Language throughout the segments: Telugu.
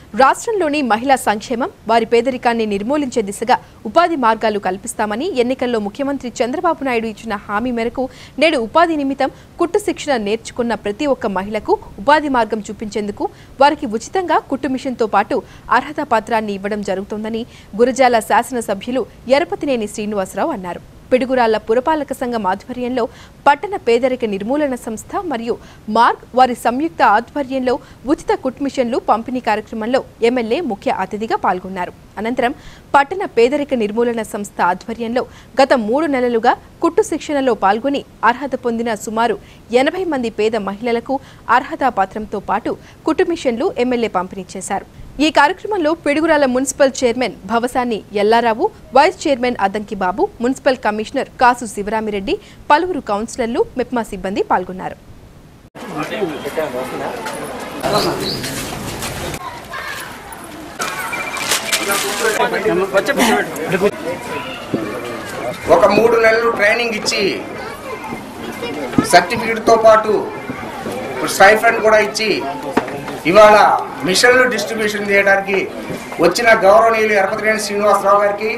రాష్ట్రంలోని మహిళా సంక్షేమం వారి పేదరికాన్ని నిర్మూలించే దిశగా ఉపాధి మార్గాలు కల్పిస్తామని ఎన్నికల్లో ముఖ్యమంత్రి చంద్రబాబు నాయుడు ఇచ్చిన హామీ మేరకు నేడు ఉపాధి నిమిత్తం కుట్టు శిక్షణ నేర్చుకున్న ప్రతి ఒక్క మహిళకు ఉపాధి మార్గం చూపించేందుకు వారికి ఉచితంగా కుట్టు మిషన్తో పాటు అర్హత పత్రాన్ని ఇవ్వడం జరుగుతోందని గురజాల శాసనసభ్యులు ఎరపతినేని శ్రీనివాసరావు అన్నారు పిడుగురాళ్ల పురపాలక సంఘం ఆధ్వర్యంలో పట్టణ పేదరిక నిర్మూలన సంస్థ మరియు మార్గ్ వారి సంయుక్త ఆధ్వర్యంలో ఉచిత కుట్ మిషన్లు పంపిణీ కార్యక్రమంలో ఎమ్మెల్యే ముఖ్య అతిథిగా పాల్గొన్నారు అనంతరం పట్టణ పేదరిక నిర్మూలన సంస్థ ఆధ్వర్యంలో గత మూడు నెలలుగా కుట్టు శిక్షణలో పాల్గొని అర్హత పొందిన సుమారు ఎనభై మంది పేద మహిళలకు అర్హతా పత్రంతో పాటు కుట్టు మిషన్లు ఎమ్మెల్యే పంపిణీ చేశారు ఈ కార్యక్రమంలో Piduguralla municipal chairman Bhavasani Yellarao vice chairman Addanki Babu municipal commissioner Kasu Sivaramireddy పలువురు కౌన్సిలర్లు మెప్మా సిబ్బంది పాల్గొన్నారు ఒక మూడు నెలలు ట్రైనింగ్ ఇచ్చి సర్టిఫికెట్తో పాటు స్టైఫండ్ కూడా ఇచ్చి ఇవాళ మిషన్లు డిస్ట్రిబ్యూషన్ చేయడానికి వచ్చిన గౌరవనీయులు ఎరపతిరేని శ్రీనివాసరావు గారికి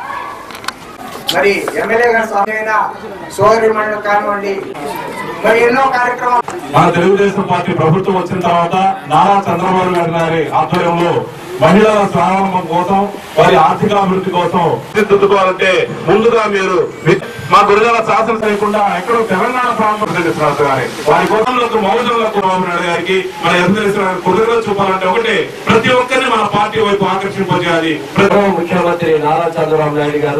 మరి ఎమ్మెల్యే గారి స్వామి అయిన సోదరి మండలి కానివ్వండి మరి ఎన్నో కార్యక్రమాలు మన తెలుగుదేశం పార్టీ ప్రభుత్వం వచ్చిన తర్వాత నారా చంద్రబాబు నాయుడు గారి ఆధ్వర్యంలో మహిళల స్వావలంబం కోసం వారి ఆర్థికాభివృద్ధి కోసం తీర్చిదిద్దుకోవాలంటే ముందుగా మీరు వి- మా గురుజాల శాసన చేయకుండా ఎక్కడో తెలంగాణ ప్రాంతం శ్రీనివాస గారి వారి కోసంలకు మౌజులకు బాబు నాయుడు గారికి మన ఎమ్మెల్యే కుదురుగా చూపాలంటే ఒకటి ప్రతి ఒక్కరిని మన పార్టీ వైపు ఆకర్షింపజేయాలి ప్రతి గౌరవ ముఖ్యమంత్రి నారా చంద్రబాబు నాయుడు గారు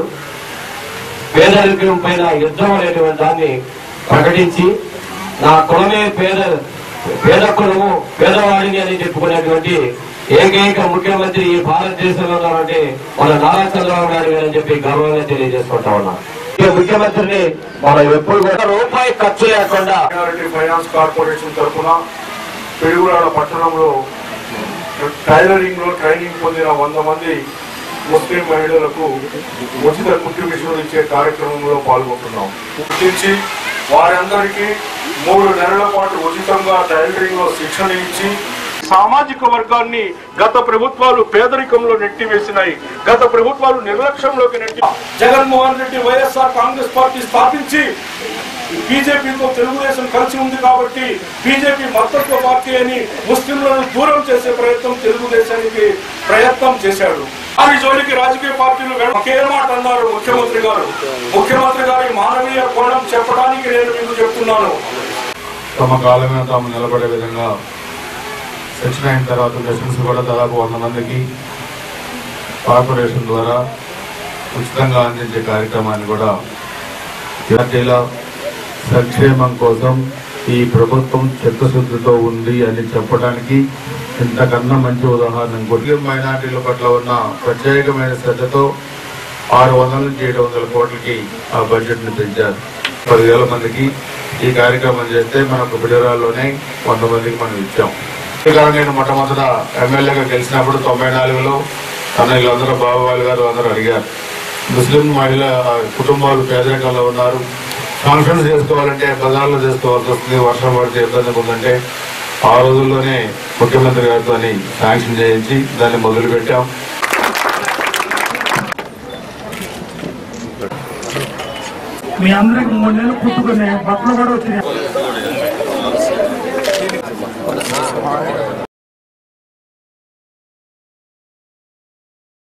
పేదరికం పైన యుద్ధం అనేటువంటి దాన్ని ప్రకటించి నా కులమే పేద పేద కులము పేదవాడిని అని చెప్పుకునేటువంటి ఏకైక ముఖ్యమంత్రి ఈ భారతదేశంలో ఉన్నారంటే మన నారా చంద్రబాబు నాయుడు గారు అని చెప్పి గర్వంగా తెలియజేసుకుంటా ఉన్నా ఈ ముఖ్యమంత్రిని మనం ఎప్పుడు కూడా రూపాయి ఖర్చు లేకుండా మైనారిటీ ఫైనాన్స్ కార్పొరేషన్ తరఫున పిడుగురాడ పట్టణంలో టైలరింగ్ లో ట్రైనింగ్ పొందిన వంద మంది ముస్లిం మహిళలకు ఉచిత కుట్టు మిషన్లు ఇచ్చే కార్యక్రమంలో పాల్గొంటున్నాం గుర్తించి వారందరికీ మూడు నెలల పాటు ఉచితంగా టైలరింగ్ లో శిక్షణ ఇచ్చి సామాజిక వర్గాన్ని గత ప్రభుత్వాలు పేదరికంలో నెట్టివేసినాయి గత ప్రభుత్వాలు నిర్లక్ష్యంలోకి నెట్టి Jaganmohan Reddy YSR Congress party స్థాపించి బీజేపీతో తెలుగుదేశం కలిసి ఉంది కాబట్టి బీజేపీ మద్దతు పార్టీ అని ముస్లింలను దూరం చేసే ప్రయత్నం తెలుగుదేశానికి ప్రయత్నం చేశాడు ఆ జోలికి రాజకీయ పార్టీలు వెళ్ళ- ఒకే మాట అన్నారు ముఖ్యమంత్రి గారు ముఖ్యమంత్రి గారి మానవీయ కోణం చెప్పడానికి నేను మీకు చెప్తున్నాను తమ కాళ్ళ మీద తాము నిలబడే విధంగా శిక్షణ అయిన తర్వాత లెసన్స్ కూడా దాదాపు వంద మందికి కార్పొరేషన్ ద్వారా ఉచితంగా అందించే కార్యక్రమాన్ని కూడా పార్టీల సంక్షేమం కోసం ఈ ప్రభుత్వం చిత్తశుద్ధితో ఉంది అని చెప్పడానికి ఇంతకన్నా మంచి ఉదాహరణ ఇంకోటి మైనార్టీల పట్ల ఉన్న ప్రత్యేకమైన శ్రద్ధతో ఆరు వందల నుంచి ఏడు వందల కోట్లకి ఆ బడ్జెట్ ని పెంచారు పదివేల మందికి ఈ కార్యక్రమం చేస్తే మనకు బిడరాల్లోనే వంద మందికి మనం ఇచ్చాం ఇక్కడ నేను మొట్టమొదట ఎమ్మెల్యేగా గెలిచినప్పుడు తొంభై నాలుగులో తన వీళ్ళందరూ బాబావాళ్ళు గారు అందరూ అడిగారు ముస్లిం మహిళ కుటుంబాలు పేదరికంలో ఉన్నారు ఫంక్షన్స్ చేసుకోవాలంటే బజార్లో చేసుకోవాల్సి వస్తుంది వర్షం పడితే ఇబ్బంది ఉందంటే ఆ రోజుల్లోనే ముఖ్యమంత్రి గారితో శాంక్షన్ చేయించి దాన్ని మొదలు పెట్టాం మీ అందరికి మూడు నెలలు కుట్టుకునే బట్టలు కూడా వచ్చినాయి